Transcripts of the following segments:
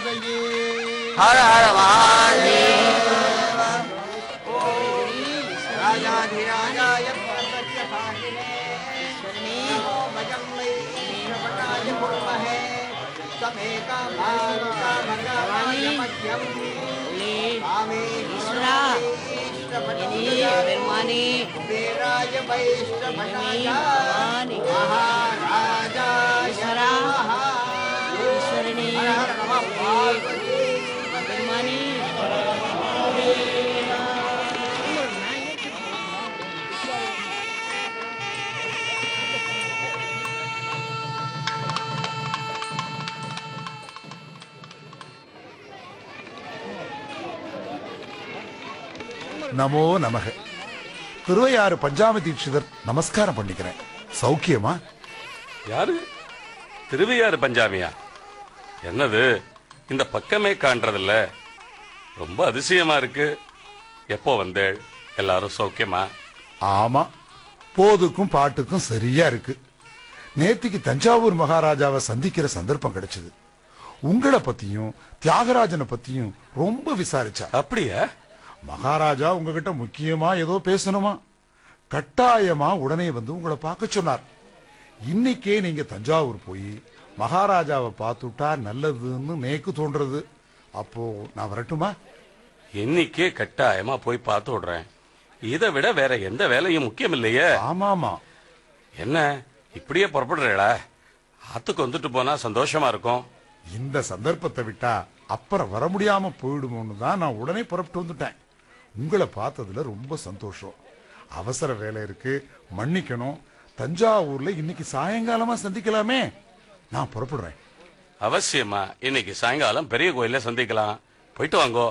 பதையே ஹர ஹர மகாதேவ ராஜாதிராஜாய பரமத்ய சாகினே நமோ பஜம் வை ஈஸ்வராய குருமஹே சமேகா பாருகா மகாவாய மத்யம் காமே ஈஸ்வரா. பெருமானே குபேராய வைஷ்ணவனாய பகவானே. மகாராஜாய ஈஸ்வரா. நமः. ஈஸ்வரனே ஹர ஹர நம பார்வதி பெருமானே நமோ நமக திருவையாறு பஞ்சாமி தீட்சிதர் நமஸ்காரம் பண்ணிக்கிறேன் சௌக்கியமா யாரு திருவையாறு பஞ்சாமியா என்னது இந்த பக்கமே காண்றதில்ல ரொம்ப அதிசயமா இருக்கு எப்போ வந்தேள் எல்லாரும் சௌக்கியமா ஆமா போதுக்கும் பாட்டுக்கும் சரியா இருக்கு நேத்திக்கு தஞ்சாவூர் மகாராஜாவை சந்திக்கிற சந்தர்ப்பம் கிடைச்சது உங்களை பத்தியும் தியாகராஜனை பத்தியும் ரொம்ப விசாரிச்சா அப்படியா மகாராஜா உங்ககிட்ட முக்கியமா ஏதோ பேசணுமா கட்டாயமா உடனே வந்து உங்களை பார்க்க சொன்னார் இன்னைக்கே நீங்க தஞ்சாவூர் போய் மகாராஜாவை பார்த்துட்டா நல்லதுன்னு நேக்கு தோன்றது அப்போ நான் வரட்டுமா இன்னைக்கே கட்டாயமா போய் பார்த்து விடுறேன் இதை விட வேற எந்த வேலையும் முக்கியம் இல்லையே ஆமாமா என்ன இப்படியே புறப்படுறீங்களா ஆத்துக்கு வந்துட்டு போனா சந்தோஷமா இருக்கும் இந்த சந்தர்ப்பத்தை விட்டா அப்புறம் வர முடியாம போயிடுமோன்னு தான் நான் உடனே புறப்பட்டு வந்துட்டேன் உங்களை பார்த்ததுல ரொம்ப சந்தோஷம் அவசர வேலை இருக்கு மன்னிக்கணும் தஞ்சாவூர்ல இன்னைக்கு சாயங்காலமா சந்திக்கலாமே நான் புறப்படுறேன் அவசியமா இன்னைக்கு சாயங்காலம் பெரிய கோயில்ல சந்திக்கலாம் போயிட்டு வாங்கோ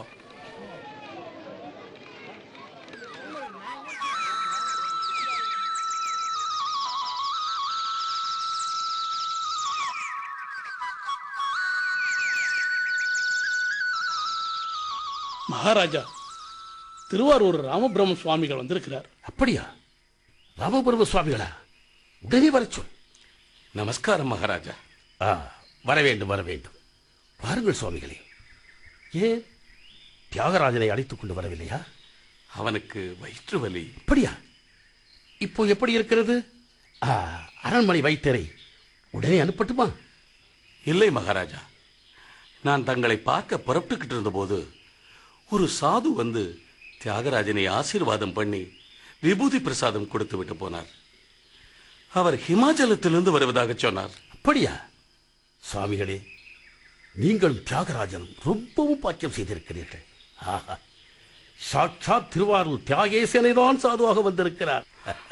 மகாராஜா திருவாரூர் ராமபிரம சுவாமிகள் வந்திருக்கிறார் அப்படியா ராமபுரம் சுவாமிகளா உடனே வர சொல் நமஸ்காரம் மகாராஜா ஆ வர வேண்டும் வர வேண்டும் வாருங்கள் சுவாமிகளே ஏன் தியாகராஜனை அழைத்துக் கொண்டு வரவில்லையா அவனுக்கு வயிற்று வலி அப்படியா இப்போ எப்படி இருக்கிறது ஆ, அரண்மனை வைத்தியரை உடனே அனுப்பட்டுமா இல்லை மகாராஜா நான் தங்களை பார்க்க புறப்பட்டுக்கிட்டு இருந்தபோது ஒரு சாது வந்து தியாகராஜனை ஆசீர்வாதம் பண்ணி விபூதி பிரசாதம் கொடுத்து விட்டு போனார் அவர் ஹிமாச்சலத்திலிருந்து வருவதாக சொன்னார் அப்படியா சுவாமிகளே நீங்கள் தியாகராஜன் ரொம்பவும் பாக்கியம் செய்திருக்கிறீர்கள் ஆஹா சாட்சாத் திருவாரூர் தியாகேசனை தான் சாதுவாக வந்திருக்கிறார்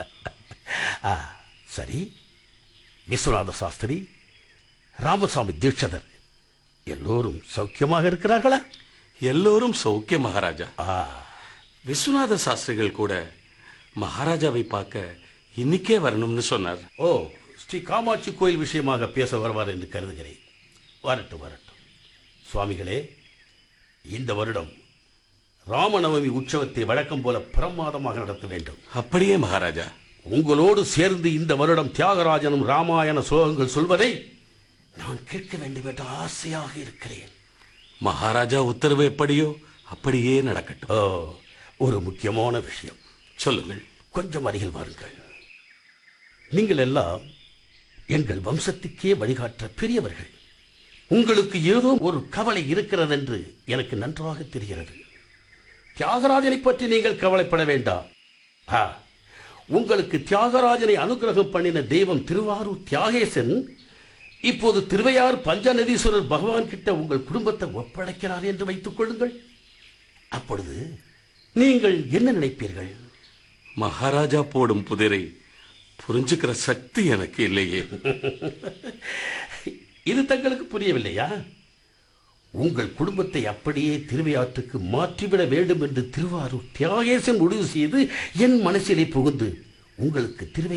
ஆ, சரி விஸ்வநாத சாஸ்திரி ராமசாமி தீட்சதர் எல்லோரும் சௌக்கியமாக இருக்கிறார்களா எல்லோரும் சௌக்கிய மகாராஜா ஆ விஸ்வநாத சாஸ்திரிகள் கூட மகாராஜாவை பார்க்க இன்னிக்கே வரணும்னு சொன்னார் ஓ ஸ்ரீ காமாட்சி கோயில் விஷயமாக பேச வருவார் என்று கருதுகிறேன் வரட்டும் வரட்டும் சுவாமிகளே இந்த வருடம் ராமநவமி உற்சவத்தை வழக்கம் போல பிரமாதமாக நடத்த வேண்டும் அப்படியே மகாராஜா உங்களோடு சேர்ந்து இந்த வருடம் தியாகராஜனும் ராமாயண ஸ்லோகங்கள் சொல்வதை நான் கேட்க வேண்டும் என்ற ஆசையாக இருக்கிறேன் மகாராஜா உத்தரவு எப்படியோ அப்படியே நடக்கட்டும் ஓ ஒரு முக்கியமான விஷயம் சொல்லுங்கள் கொஞ்சம் அருகில் வாருங்கள் நீங்கள் எல்லாம் எங்கள் வம்சத்துக்கே வழிகாட்ட பெரியவர்கள் உங்களுக்கு ஏதோ ஒரு கவலை இருக்கிறது என்று எனக்கு நன்றாக தெரிகிறது தியாகராஜனை பற்றி நீங்கள் கவலைப்பட வேண்டாம் ஆ, உங்களுக்கு தியாகராஜனை அனுகிரகம் பண்ணின தெய்வம் திருவாரூர் தியாகேசன் இப்போது திருவையார் பஞ்சநதீஸ்வரர் பகவான் கிட்ட உங்கள் குடும்பத்தை ஒப்படைக்கிறார் என்று வைத்துக் கொள்ளுங்கள் அப்பொழுது நீங்கள் என்ன நினைப்பீர்கள் மகாராஜா போடும் புதிரை புரிஞ்சுக்கிற சக்தி எனக்கு இல்லையே இது தங்களுக்கு புரியவில்லையா உங்கள் குடும்பத்தை அப்படியே திருவையாற்றுக்கு மாற்றிவிட வேண்டும் என்று திருவாரூர் தியாகேசன் முடிவு செய்து என் மனசிலே புகுந்து உங்களுக்கு திருவை